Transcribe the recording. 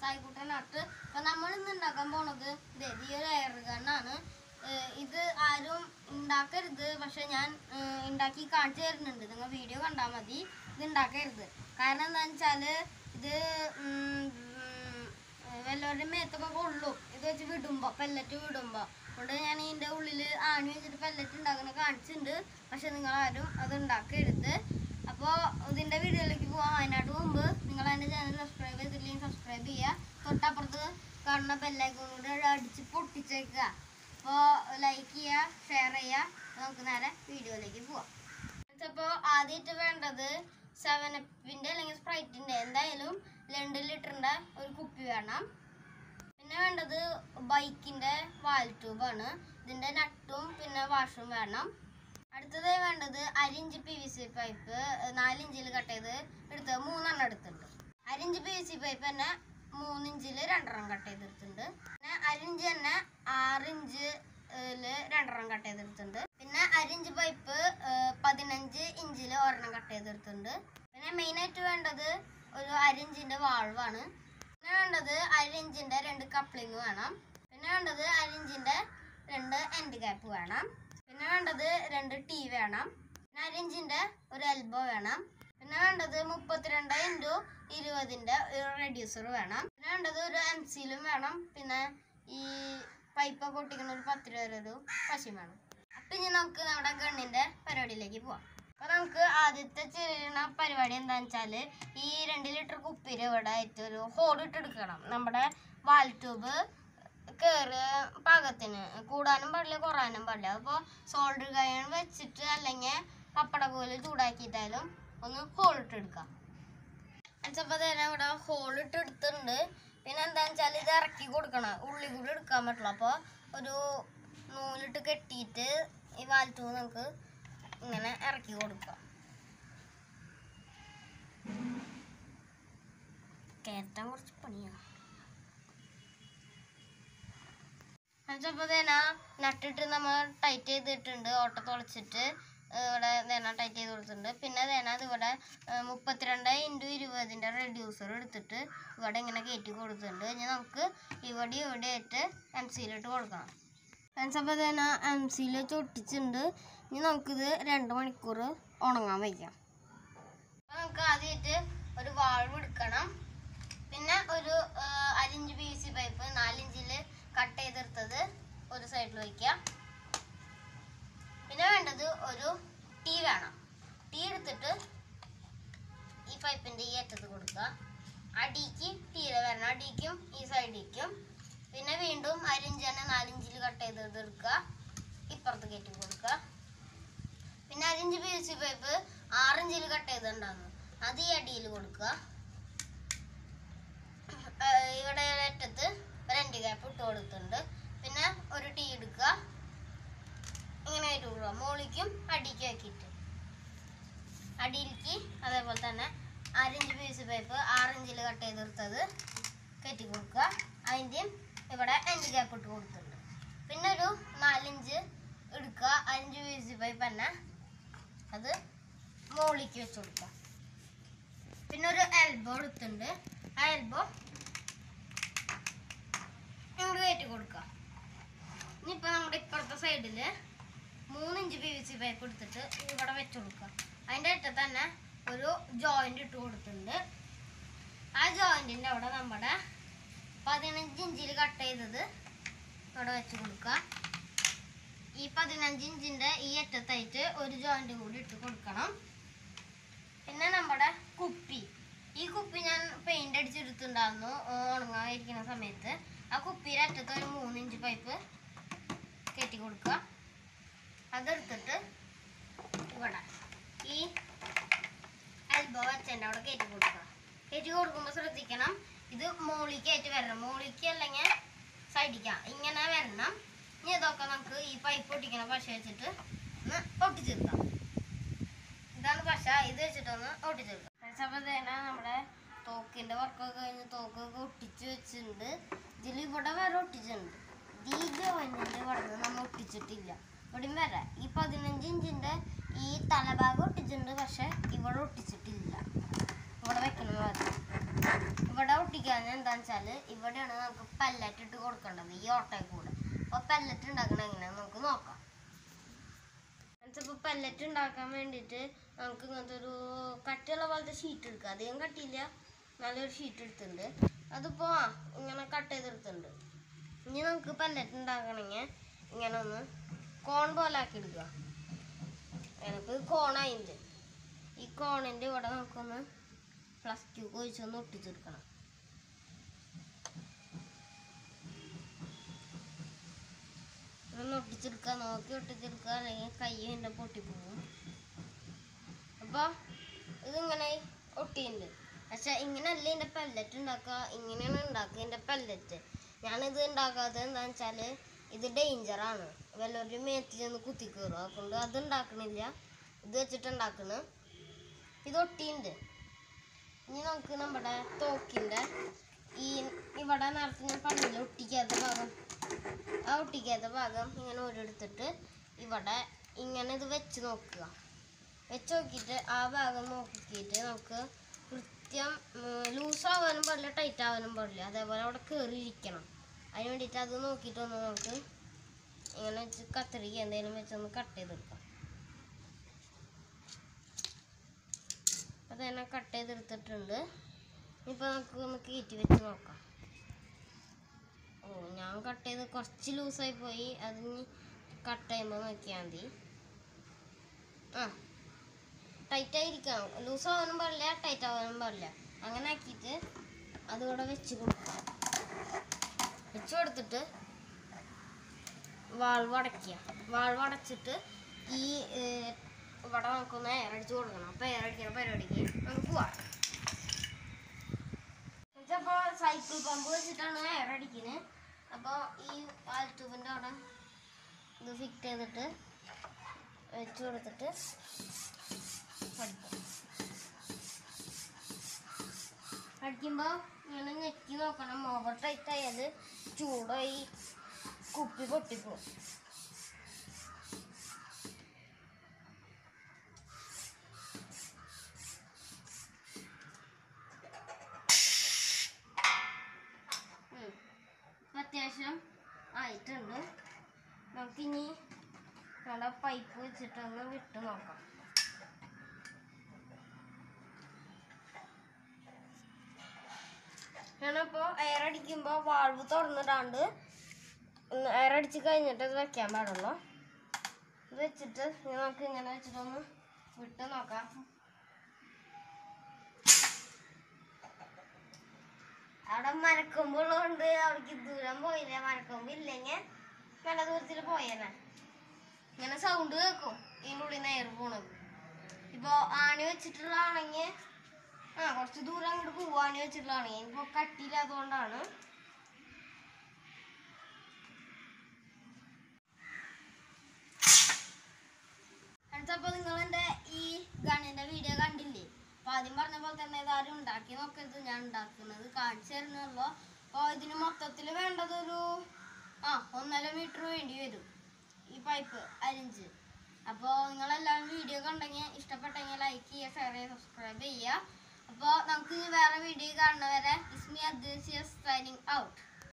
സായിക്കുട്ടനകത്ത് അപ്പൊ നമ്മൾ ഇന്ന് ഉണ്ടാക്കാൻ പോണത് ദേ ഈ ഒരു എയർ ഗണ്ണാണ് ഇത് ആരും ഉണ്ടാക്കരുത് പക്ഷെ ഞാൻ ഏഹ്, ഉണ്ടാക്കി കാണിച്ചു തരുന്നുണ്ട് നിങ്ങൾ വീഡിയോ കണ്ടാൽ മതി ഇത് ഉണ്ടാക്കരുത് കാരണം എന്താണെന്ന് വെച്ചാല് ഇത് ഉം, ഉം, വല്ലവരുടെ മേത്തൊക്കെ കൊള്ളും ഇത് വെച്ച് വിടുമ്പോ പെല്ലറ്റ് വിടുമ്പോ അതുകൊണ്ട് ഞാൻ ഇതിന്റെ ഉള്ളിൽ ആണി വെച്ചിട്ട് പെല്ലറ്റ് ഉണ്ടാക്കുന്ന കാണിച്ചിട്ടുണ്ട് പക്ഷെ നിങ്ങൾ ആരും അത് ഉണ്ടാക്കരുത് അപ്പോൾ ഇതിന്റെ വീഡിയോയിലേക്ക് പോകാം അതിനായിട്ട് മുമ്പ് നിങ്ങൾ എൻ്റെ ചാനൽ സബ്സ്ക്രൈബ് ചെയ്തില്ലെങ്കിൽ സബ്സ്ക്രൈബ് ചെയ്യുക തൊട്ടപ്പുറത്ത് കാണുന്ന ബെല്ലൈക്കൺ കൂടെ അടിച്ച് പൊട്ടിച്ചേക്കുക അപ്പോൾ ലൈക്ക് ചെയ്യുക ഷെയർ ചെയ്യുക നമുക്ക് നേരെ വീഡിയോയിലേക്ക് പോവാം അപ്പോൾ ആദ്യമായിട്ട് വേണ്ടത് സെവൻ അപ്പിൻ്റെ അല്ലെങ്കിൽ സ്പ്രൈറ്റിൻ്റെ എന്തായാലും രണ്ട് ലിറ്ററിൻ്റെ ഒരു കുപ്പി വേണം പിന്നെ വേണ്ടത് ബൈക്കിൻ്റെ വാൽ ട്യൂബാണ് ഇതിൻ്റെ നട്ടും പിന്നെ വാഷും വേണം അടുത്തതായി വേണ്ടത് അരിഞ്ച് പി വി സി പൈപ്പ് നാലിഞ്ചിൽ കട്ട് ചെയ്ത് എടുത്ത് മൂന്നെണ്ണം എടുത്തിട്ടുണ്ട് അരിഞ്ച് പി വി സി പൈപ്പ് തന്നെ മൂന്നിഞ്ചിൽ രണ്ടെണ്ണം കട്ട് ചെയ്തെടുത്തിട്ടുണ്ട് പിന്നെ അരിഞ്ച് തന്നെ ആറിഞ്ച് രണ്ടെണ്ണം കട്ട് ചെയ്തെടുത്തിട്ടുണ്ട് പിന്നെ അരിഞ്ച് പൈപ്പ് പതിനഞ്ച് ഇഞ്ചിൽ ഒരെണ്ണം കട്ട് ചെയ്തെടുത്തിട്ടുണ്ട് പിന്നെ മെയിനായിട്ട് വേണ്ടത് ഒരു അരിഞ്ചിൻ്റെ വാൾവാണ് പിന്നെ വേണ്ടത് അരിഞ്ചിൻ്റെ രണ്ട് കപ്ലിങ് വേണം പിന്നെ വേണ്ടത് അരിഞ്ചിൻ്റെ രണ്ട് എൻഡ് ക്യാപ്പ് വേണം പിന്നെ വേണ്ടത് രണ്ട് ടീ വേണം പിന്നെ അരിഞ്ചിൻ്റെ ഒരു എൽബോ വേണം പിന്നെ വേണ്ടത് മുപ്പത്തിരണ്ട് ഇൻറ്റു ഇരുപതിൻ്റെ ഒരു റെഡ്യൂസർ വേണം പിന്നെ വേണ്ടത് ഒരു എം സിയിലും വേണം പിന്നെ ഈ പൈപ്പൊക്കെ ഒട്ടിക്കുന്ന ഒരു പത്ത് രൂപ ഒരു പശയും വേണം അപ്പം ഇനി നമുക്ക് നമ്മുടെ ഗണ്ണിൻ്റെ പരിപാടിയിലേക്ക് പോവാം അപ്പൊ നമുക്ക് ആദ്യത്തെ ചെയ്യുന്ന പരിപാടി എന്താന്ന് വെച്ചാല് ഈ രണ്ട് ലിറ്റർ കുപ്പിയിൽ ഇവിടെ ആയിട്ട് ഒരു ഹോൾ ഇട്ടെടുക്കണം നമ്മുടെ വാൽ ട്യൂബ് കയറിയ പാകത്തിന് കൂടാനും പാടില്ല കുറയാനും പാടില്ല അപ്പോൾ സോൾഡർ കയൺ വെച്ചിട്ട് അല്ലെങ്കിൽ പപ്പടക്കോല് ചൂടാക്കിയിട്ടായാലും ഒന്ന് ഹോൾ ഇട്ടെടുക്കാം എന്നുവെച്ചപ്പോൾ തന്നെ ഇവിടെ ഹോൾ ഇട്ട് എടുത്തിട്ടുണ്ട് പിന്നെ എന്താന്ന് വെച്ചാൽ ഇത് ഇറക്കി കൊടുക്കണം ഉള്ളി കൂടി എടുക്കാൻ പറ്റുള്ളൂ അപ്പോൾ ഒരു നൂലിട്ട് കെട്ടിയിട്ട് ഈ വാൽറ്റൂ നമുക്ക് ഇങ്ങനെ ഇറക്കി കൊടുക്കാം കയറ്റാൻ കുറച്ച് പണിയാണ് എന്നുവെച്ചപ്പോൾ തന്നെ നട്ടിട്ട് നമ്മൾ ടൈറ്റ് ചെയ്തിട്ടുണ്ട് ഓട്ട തുളച്ചിട്ട് ഇവിടെ തേന ടൈറ്റ് ചെയ്ത് കൊടുത്തിട്ടുണ്ട് പിന്നെ തേന അത് ഇവിടെ ഏഹ്, മുപ്പത്തിരണ്ട് ഇൻറ്റു ഇരുപതിൻ്റെ റെഡ്യൂസർ എടുത്തിട്ട് ഇവിടെ ഇങ്ങനെ കയറ്റി കൊടുത്തിട്ടുണ്ട് ഇനി നമുക്ക് ഇവിടെ ഇവിടെ ആയിട്ട് എം സിയിലിട്ട് കൊടുക്കണം എന്നുവെച്ചപ്പോൾ തന്നെ എം സിയിൽ ചൊട്ടിച്ചിട്ടുണ്ട് ഇനി നമുക്കിത് രണ്ട് മണിക്കൂർ ഉണങ്ങാൻ വയ്ക്കാം അപ്പോൾ നമുക്ക് ആദ്യമായിട്ട് ഒരു വാൾവ് എടുക്കണം പിന്നെ ഒരു ആ, അരിഞ്ച് പി സി പൈപ്പ് നാലിഞ്ചിൽ കട്ട് ചെയ്തെടുത്തത് ഒരു സൈഡിൽ വയ്ക്കുക പിന്നെ വേണ്ടത് ഒരു ടീ വേണം ടീ എടുത്തിട്ട് ഈ പൈപ്പിൻ്റെ ഈ അറ്റത്ത് കൊടുക്കുക അടിക്ക് തീരെ വരണം അടിക്കും ഈ സൈഡിലേക്കും പിന്നെ വീണ്ടും അരിഞ്ച് തന്നെ നാലിഞ്ചിൽ കട്ട് ചെയ്തത് എടുക്കുക ഇപ്പുറത്ത് കയറ്റി കൊടുക്കുക പിന്നെ അരിഞ്ച് പി സി പൈപ്പ് ആറിഞ്ചിൽ കട്ട് ചെയ്തിട്ടുണ്ടായിരുന്നു അത് ഈ അടിയിൽ കൊടുക്കുക ഏഹ് ഇവിടെ അറ്റത്ത് ഒരു എൻഡ് ക്യാപ്പ് ഇട്ട് കൊടുത്തിട്ടുണ്ട് പിന്നെ ഒരു ടീ എടുക്കുക ഇങ്ങനെ ആയിട്ട് കൊടുക്കുക മുകളിലേക്കും അടിക്കും ആക്കിയിട്ട് അടിയിലേക്ക് അതേപോലെ തന്നെ അരഞ്ച് പീസ് പൈപ്പ് ആറിഞ്ചിൽ കട്ട് ചെയ്തെടുത്തത് കയറ്റി കൊടുക്കുക അതിൻ്റെയും ഇവിടെ എൻഡ് ക്യാപ്പ് ഇട്ട് കൊടുത്തിട്ടുണ്ട് പിന്നെ ഒരു നാലിഞ്ച് എടുക്കുക അഞ്ച് പീസ് പൈപ്പ് തന്നെ അത് മുകളിലേക്ക് വെച്ച് കൊടുക്കുക പിന്നെ ഒരു എൽബോ എടുത്തിട്ടുണ്ട് ആ എൽബോ ഇങ്ങോട്ട് കയറ്റി കൊടുക്കുക ഇനിയിപ്പോ നമ്മുടെ ഇപ്പുറത്തെ സൈഡില് മൂന്നിഞ്ച് പി വി സി പൈപ്പ് എടുത്തിട്ട് ഇവിടെ വെച്ച് കൊടുക്കുക അതിൻ്റെ അറ്റത്ത് തന്നെ ഒരു ജോയിന്റ് ഇട്ട് കൊടുത്തിട്ടുണ്ട് ആ ജോയിന്റിന്റെ അവിടെ നമ്മുടെ പതിനഞ്ച് ഇഞ്ചിൽ കട്ട് ചെയ്തത് ഇവിടെ വെച്ച് കൊടുക്കുക ഈ പതിനഞ്ച് ഇഞ്ചിന്റെ ഈ അറ്റത്തായിട്ട് ഒരു ജോയിന്റ് കൂടി ഇട്ട് കൊടുക്കണം പിന്നെ നമ്മുടെ കുപ്പി ഈ കുപ്പി ഞാൻ പെയിന്റ് അടിച്ചെടുത്തിട്ടുണ്ടായിരുന്നു ഉണങ്ങാതിരിക്കുന്ന സമയത്ത് ആ കുപ്പിയുടെ അറ്റത്ത് ഒരു മൂന്ന് ഇഞ്ച് പൈപ്പ് കെട്ടി കൊടുക്കുക അതെടുത്തിട്ട് ഇവിടെ ഈ എൽബോ വെച്ചതിൻ്റെ അവിടെ കയറ്റി കൊടുക്കുക കയറ്റി കൊടുക്കുമ്പോൾ ശ്രദ്ധിക്കണം ഇത് മോളിക്കായിട്ട് വരണം മോളിക്ക് അല്ലെങ്കിൽ സൈഡിക്കാം ഇങ്ങനെ വരണം ഇനി ഇതൊക്കെ നമുക്ക് ഈ പൈപ്പ് ഒട്ടിക്കണ പശ വെച്ചിട്ട് ഒന്ന് ഒട്ടിച്ചെടുക്കാം ഇതാണ് പശ ഇത് വെച്ചിട്ടൊന്ന് ഒട്ടിച്ചെടുക്കാം അപ്പോൾ തന്നെ നമ്മുടെ തോക്കിന്റെ വർക്കൊക്കെ കഴിഞ്ഞ് തോക്കൊക്കെ ഒട്ടിച്ച് വെച്ചിട്ടുണ്ട് ഇതിൽ ഇവിടെ വരെ ഒട്ടിച്ചിട്ടുണ്ട് ഈ ജോയിന്റിന്റെ ഇവിടെ നിന്ന് നമ്മൾ ഒട്ടിച്ചിട്ടില്ല ഇവിടെയും വരെ ഈ പതിനഞ്ച് ഇഞ്ചിന്റെ ഈ തലഭാഗം ഒട്ടിച്ചിട്ടുണ്ട് പക്ഷെ ഇവിടെ ഒട്ടിച്ചിട്ടില്ല ഇവിടെ വെക്കണം മതി ഇവിടെ ഒട്ടിക്കാൻ ഒട്ടിക്കാൻ എന്താണെന്ന് വെച്ചാല് ഇവിടെയാണ് നമുക്ക് പല്ലറ്റ് ഇട്ട് കൊടുക്കേണ്ടത് ഈ ഓട്ടയിൽ കൂടെ അപ്പൊ പല്ലറ്റ് ഉണ്ടാക്കണ എങ്ങനെയാന്ന് നമുക്ക് നോക്കാം ഇപ്പോൾ പല്ലറ്റ് ഉണ്ടാക്കാൻ വേണ്ടിയിട്ട് നമുക്ക് ഇങ്ങനത്തെ ഒരു കട്ടിയുള്ള പോലത്തെ ഷീറ്റ് എടുക്കുക അധികം കട്ടിയില്ല നല്ലൊരു ഷീറ്റ് എടുത്തിട്ടുണ്ട് അതിപ്പോൾ ആ ഇങ്ങനെ കട്ട് ചെയ്തെടുത്തിട്ടുണ്ട് ഇനി നമുക്ക് പല്ലറ്റ് ഉണ്ടാക്കണമെങ്കിൽ ഇങ്ങനെ ഒന്ന് കോൺ പോലെ ആക്കി എടുക്കുക എനിക്ക് കോണായിട്ടുണ്ട് ഈ കോണിൻ്റെ ഇവിടെ നമുക്കൊന്ന് പ്ലസ് ടു ഒഴിച്ചൊന്ന് ഒട്ടിച്ചെടുക്കണം ഒന്ന് ഒട്ടിച്ചെടുക്കുക നോക്കി ഒട്ടിച്ചെടുക്കുക അല്ലെങ്കിൽ കൈ എൻ്റെ പൊട്ടിപ്പോകും അപ്പോൾ ഇതിങ്ങനെ ഒട്ടിയുണ്ട് പക്ഷെ ഇങ്ങനെയല്ല ഇതിൻ്റെ പെല്ലറ്റ് ഉണ്ടാക്കുക ഇങ്ങനെയാണ് ഉണ്ടാക്കുക ഇതിൻ്റെ പെല്ലറ്റ് ഞാനിത് ഉണ്ടാക്കാത്തത് എന്താണെന്ന് വെച്ചാൽ ഇത് ഡേഞ്ചറാണ് വല്ലവരുടെ മേത്തി ചെന്ന് കുത്തി കയറും അതുകൊണ്ട് അത് ഉണ്ടാക്കണില്ല ഇത് വെച്ചിട്ട് ഉണ്ടാക്കണ് ഇത് ഒട്ടിയുണ്ട് ഇനി നമുക്ക് നമ്മുടെ തോക്കിൻ്റെ ഈ ഇവിടെ നേരത്തെ ഞാൻ പറഞ്ഞില്ല ഒട്ടിക്കാത്ത ഭാഗം ആ ഒട്ടിക്കാത്ത ഭാഗം ഇങ്ങനെ ഓരോടുത്തിട്ട് ഇവിടെ ഇങ്ങനെ ഇത് വെച്ച് നോക്കുക വെച്ച് നോക്കിയിട്ട് ആ ഭാഗം നോക്കിയിട്ട് നമുക്ക് കൃത്യം ലൂസ് ആവാനും പാടില്ല ടൈറ്റ് ആവാനും പാടില്ല അതേപോലെ അവിടെ കയറിയിരിക്കണം അതിന് വേണ്ടിയിട്ട് അത് നോക്കിയിട്ടൊന്ന് നമുക്ക് ഇങ്ങനെ വെച്ച് കത്തിരിക്ക എന്തെങ്കിലും വെച്ചൊന്ന് കട്ട് ചെയ്തെടുക്കാം അത് തന്നെ കട്ട് ചെയ്തെടുത്തിട്ടുണ്ട് ഇപ്പൊ നമുക്ക് ഒന്ന് കയറ്റി വെച്ച് നോക്കാം ഓ ഞാൻ കട്ട് ചെയ്ത് കുറച്ച് ലൂസായി പോയി അതിന് കട്ട് ചെയ്യുമ്പോൾ നോക്കിയാൽ മതി ആ ടൈറ്റ് ആയിരിക്കണം ലൂസ് ആവാനും പാടില്ല ടൈറ്റ് ആവാനും പാടില്ല അങ്ങനെ ആക്കിയിട്ട് അതിവിടെ വെച്ച് കൊടുക്കാം വെച്ച് കൊടുത്തിട്ട് വാൾവ് അടയ്ക്കുക വാൾവ് അടച്ചിട്ട് ഈ ഏർ, ഇവിടെ നമുക്കൊന്ന് എയർ അടിച്ച് കൊടുക്കണം അപ്പോൾ എയർ അടിക്കുന്ന പരിപാടിക്ക് നമുക്ക് പോവാം അപ്പോൾ സൈക്കിൾ പമ്പ് വെച്ചിട്ടാണ് എയർ അടിക്കുന്നത് അപ്പോൾ ഈ ആൽറ്റൂബിൻ്റെ അവിടെ ഇത് ഫിറ്റ് ചെയ്തിട്ട് വെച്ച് കൊടുത്തിട്ട് പഠിക്കും അടിക്കുമ്പോൾ ഇങ്ങനെ ഞെക്കി നോക്കണം ഓവർ ടൈറ്റ് ആയത് ചൂടായി കുപ്പി പൊട്ടിപ്പോവും ഉം. ഇപ്പൊ അത്യാവശ്യം ആയിട്ടുണ്ട് നമുക്കിനി നമ്മുടെ പൈപ്പ് വെച്ചിട്ടൊന്ന് വിട്ട് നോക്കാം ഞാനപ്പോൾ എയർ അടിക്കുമ്പോൾ വാൾവ് തുറന്നിടാണ്ട് എയർ അടിച്ച് കഴിഞ്ഞിട്ട് ഇത് വെക്കാൻ പാടുള്ളൂ ഇത് വെച്ചിട്ട് ഇനി നമുക്ക് ഇങ്ങനെ വെച്ചിട്ടൊന്ന് വിട്ട് നോക്കാം അവിടെ മരക്കൊമ്പുള്ളതുകൊണ്ട് അവിടേക്ക് ദൂരം പോയില്ല മരക്കൊമ്പ് ഇല്ലെങ്കിൽ നല്ല ദൂരത്തിൽ പോയേനെ ഇങ്ങനെ സൗണ്ട് കേൾക്കും ഇതിൻ്റെ ഉള്ളിൽ നിന്ന് എയർ പോണത് ഇപ്പോൾ ആണി വെച്ചിട്ടുള്ളതാണെങ്കിൽ ആ കുറച്ച് ദൂരം അങ്ങോട്ട് പോവും ആണി വെച്ചിട്ടുള്ളതാണെങ്കിൽ ഇപ്പോൾ കട്ടിയില്ലാത്തതുകൊണ്ടാണ് അടുത്തപ്പോൾ നിങ്ങൾ എൻ്റെ ഈ ഗണ്ണിൻ്റെ വീഡിയോ കണ്ടില്ലേ അപ്പോൾ ആദ്യം പറഞ്ഞ പോലെ തന്നെ ഇതാരും ഉണ്ടാക്കി നോക്കരുത് ഞാൻ ഉണ്ടാക്കുന്നത് കാണിച്ചു തരുന്നുള്ളൂ അപ്പോൾ ഇതിന് മൊത്തത്തിൽ വേണ്ടതൊരു ആ ഒന്നര മീറ്റർ വേണ്ടി വരും ഈ പൈപ്പ് അരിഞ്ച് അപ്പോൾ നിങ്ങളെല്ലാവരും വീഡിയോ കണ്ടെങ്കിൽ ഇഷ്ടപ്പെട്ടെങ്കിൽ ലൈക്ക് ചെയ്യുക ഷെയർ ചെയ്യുക സബ്സ്ക്രൈബ് ചെയ്യുക അപ്പോൾ നമുക്ക് ഇനി വേറെ വീഡിയോ കാണുന്നവരെ ഇസ്മി അദ്വൈസിയസ് സൈനിങ് ഔട്ട്